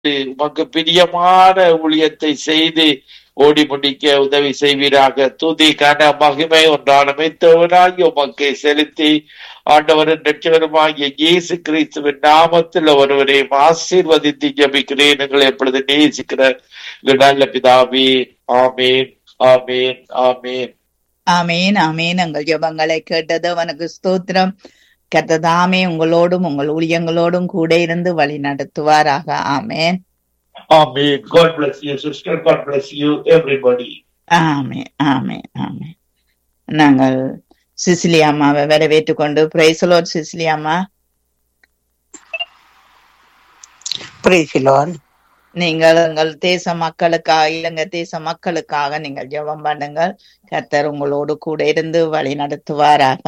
உமக்கு பிரியமான ஊழியத்தை செய்து ஓடி முடிக்க உதவி செய்வீராக துதி கன மகிமை ஒன்றான மெத்தவனாகி உமக்கு செலுத்தி ஆண்டவரின் ரட்சகருமாகிய இயேசு கிறிஸ்துவின் நாமத்தில் ஒருவரையும் ஆசீர்வதித்து ஜபிக்கிறேன் எங்களை எப்பொழுது நேசிக்கிற எங்கள் நல்ல பிதாவே ஆமேன் ஆமேன் ஆமேன் ஆமேன் ஆமேன் எங்கள் ஜெபங்களை கேட்டது அவனுக்கு ஸ்தோத்திரம் கர்த்ததாமே உங்களோடும் உங்கள் ஊழியங்களோடும் கூட இருந்து வழி நடத்துவாராக ஆமேன் ஆமேன் God bless you sister God bless you everybody ஆமேன் ஆமேன் ஆமேன் நாங்கள் சிசிலி அம்மாவை வரவேற்றுக் கொண்டு பிரைசலோட் சிசிலி அம்மா பிரைசிலோன் நீங்கள் எங்கள் தேச மக்களுக்காக இலங்கை தேச மக்களுக்காக நீங்கள் ஜெபம் பண்ணுங்கள் கர்த்தர் உங்களோடு கூட இருந்து வழி நடத்துவாராக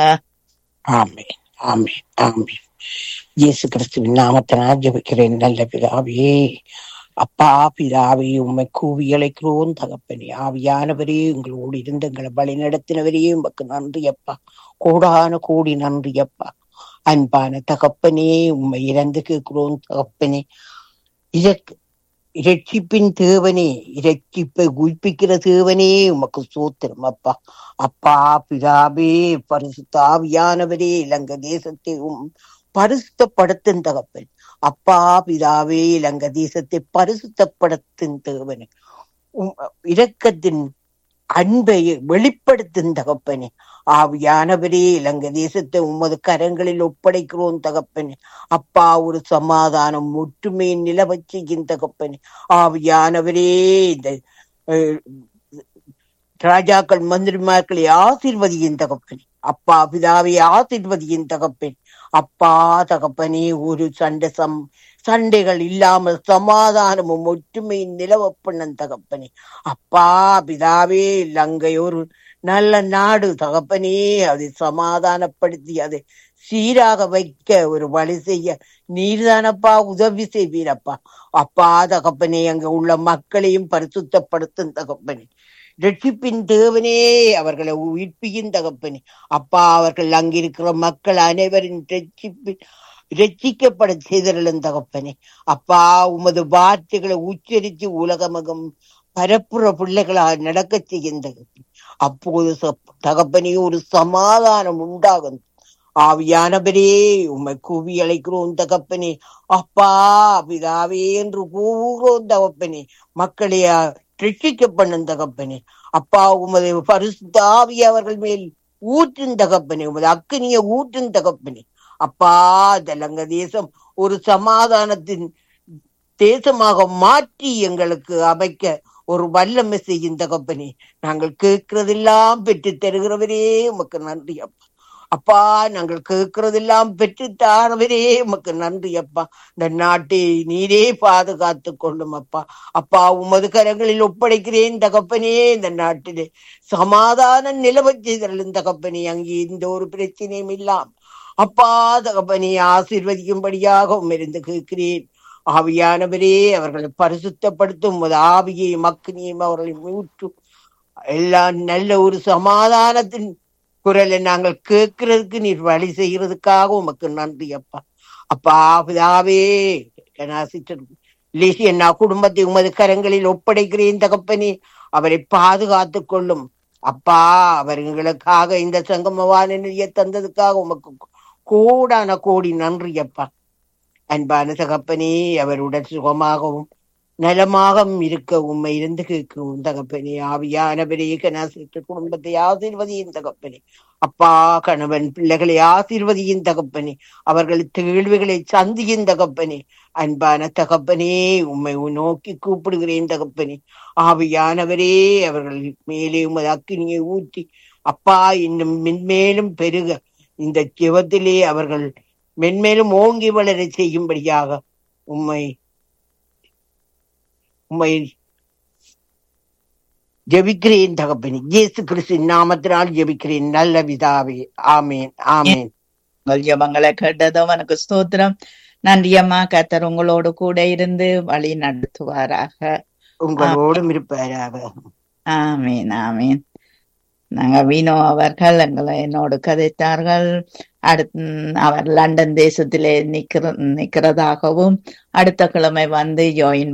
ஆமே ஆமே ஆமே இயேசு கிறிஸ்துவின் நாமத்தினால் ஜெபிக்கிறேன் நல்ல பிதாவே அப்பா பிதாவே உம்மை கூவி அழைக்கிறோம் தகப்பனே ஆவியானவரே உங்களோடு இருந்து எங்களை வழி நடத்தினவரே உமக்கு நன்றி அப்பா கோடான கோடி நன்றி அப்பா அன்பான தகப்பனே உம்மை இறந்து கேட்கிறோம் தகப்பனே இதற்கு இரட்சிப்பின் தேவனே இரட்சிப்பை உயிர்ப்பிக்கிற தேவனே உமக்கு சூத்திரம் அப்பா அப்பா பிதாவே பரிசுத்தாவியானவரே இலங்கை தேசத்தை உம் பரிசுத்தப்படுத்தும் தகப்பன் அப்பா பிதாவே இலங்கை தேசத்தை பரிசுத்தப்படுத்தும் தேவனே உம் இரக்கத்தின் அன்பை வெளிப்படுத்தும் தகப்பனே ஆவியானவரே இலங்கை தேசத்தை உமது கரங்களில் ஒப்படைக்கிறோம் தகப்பனே அப்பா ஒரு சமாதானம் ஒற்றுமை நிலவச் செய்யும் தகப்பனே ஆவியானவரே இந்த அஹ், ராஜாக்கள் மந்திரிமார்களை ஆசீர்வதியின் தகப்பனே அப்பா பிதாவை ஆசீர்வதியின் தகப்பன் அப்பா தகப்பனே ஒரு சண்டை சம் சண்டைகள் இல்லாமல் சமாதானமும் ஒற்றுமையும் நிலவப்பண்ணன் தகப்பனே அப்பா பிதாவே லங்கை ஒரு நல்ல நாடு தகப்பனே அதை சமாதானப்படுத்தி அதை சீராக வைக்க ஒரு வழி செய்ய நீர்தானப்பா உதவி செய்வீரப்பா அப்பா தகப்பனே அங்க உள்ள மக்களையும் பரிசுத்தப்படுத்தும் தகப்பனே ரட்சிப்பின் தேவனே அவர்களை உயிர்ப்பியின் தகப்பனே அப்பா அவர்கள் அங்கிருக்கிற மக்கள் அனைவரின் ரட்சிப்பின் ரட்சிக்கப்பட செய்தருளும் தகப்பனே அப்பா உமது வார்த்தைகளை உச்சரித்து உலகமகம் பரப்புற பிள்ளைகளாக நடக்க செய்யும் தகப்பனே அப்போது ச- தகப்பனே ஒரு சமாதானம் உண்டாகும் ஆவியானவரே உம்மை கூவி அழைக்கிறோம் தகப்பனே அப்பா பிதாவே என்று கூவுகிறோம் தகப்பனே மக்களை ரட்சிக்க பண்ணும் தகப்பனே அப்பா உமது பரிசுத்தாவி அவர்கள் மேல் ஊற்றும் தகப்பனே உமது அக்கினிய ஊற்றும் தகப்பனே அப்பா தெலங்க தேசம் ஒரு சமாதானத்தின் தேசமாக மாற்றி எங்களுக்கு அமைக்க ஒரு வல்லமை செய்யும் தகப்பனே நாங்கள் கேட்கிறதெல்லாம் பெற்று தருகிறவரே உமக்கு நன்றி அப்பா அப்பா நாங்கள் கேட்கிறதெல்லாம் பெற்று தாரவரே உமக்கு நன்றி அப்பா இந்த நாட்டை நீரே பாதுகாத்து கொள்ளும் அப்பா அப்பா உமது கரங்களில் ஒப்படைக்கிறேன் தகப்பனே இந்த நாட்டிலே சமாதான நிலவச் செய்தலும் தகப்பனே அங்கே எந்த ஒரு பிரச்சனையும் இல்லாம் அப்பா தகப்பனே ஆசீர்வதிக்கும்படியாக உம்மிருந்து கேட்கிறேன் ஆவியானவரே அவர்களை பரிசுத்தப்படுத்தும் உமது ஆவியையும் அக்னியையும் அவர்களை ஊற்றும் எல்லாம் நல்ல ஒரு சமாதானத்தின் குரலை நாங்கள் கேட்கிறதுக்கு நீர் வழி செய்யறதுக்காக உமக்கு நன்றி அப்பா அப்பா பிதாவே லேசியண்ணா குடும்பத்தை உமது கரங்களில் ஒப்படைக்கிறேன் தகப்பனே அவரை பாதுகாத்து கொள்ளும் அப்பா அவர்களுக்காக இந்த சங்கமவான நிதியை தந்ததுக்காக உமக்கு கோடான கோடி நன்றி அப்பா அன்பான தகப்பனே அவருடன் சுகமாகவும் நலமாகவும் இருக்க உண்மை இருந்து கேட்கும் தகப்பனே ஆவியானவரே கனாசித்த குடும்பத்தை ஆசீர்வதியின் தகப்பனே அப்பா கணவன் பிள்ளைகளை ஆசீர்வதியின் தகப்பனே அவர்கள் கேள்விகளை சந்தியின் தகப்பனே அன்பான தகப்பனே உம்மை நோக்கி கூப்பிடுகிறேன் தகப்பனே ஆவியானவரே அவர்கள் மேலே உமது அக்கினியை ஊற்றி அப்பா இன்னும் மென்மேலும் பெருக இந்த ஜெபத்திலே அவர்கள் மென்மேலும் ஓங்கி வளர செய்யும்படியாக உம்மை உம்மை ஜெபிக்கிறேன் தகப்பனே இயேசு கிறிஸ்துவின் நாமத்தினால் ஜெபிக்கிறேன் நல்ல விதாவே ஆமேன் ஆமேன் உங்கள் ஜெபங்களை கேட்டது அவனுக்கு ஸ்தோத்திரம் நன்றி அம்மா கர்த்தர் உங்களோடு கூட இருந்து வழி நடத்துவாராக உங்களோடும் இருப்பாராக ஆமீன் ஆமீன் நாங்க வீணோ அவர்கள் எங்களை என்னோடு கதைத்தார்கள் அடுத் ம், அவர் லண்டன் தேசத்திலே நிக்கிற நிக்கிறதாகவும் அடுத்த கிழமை வந்து ஜாயின்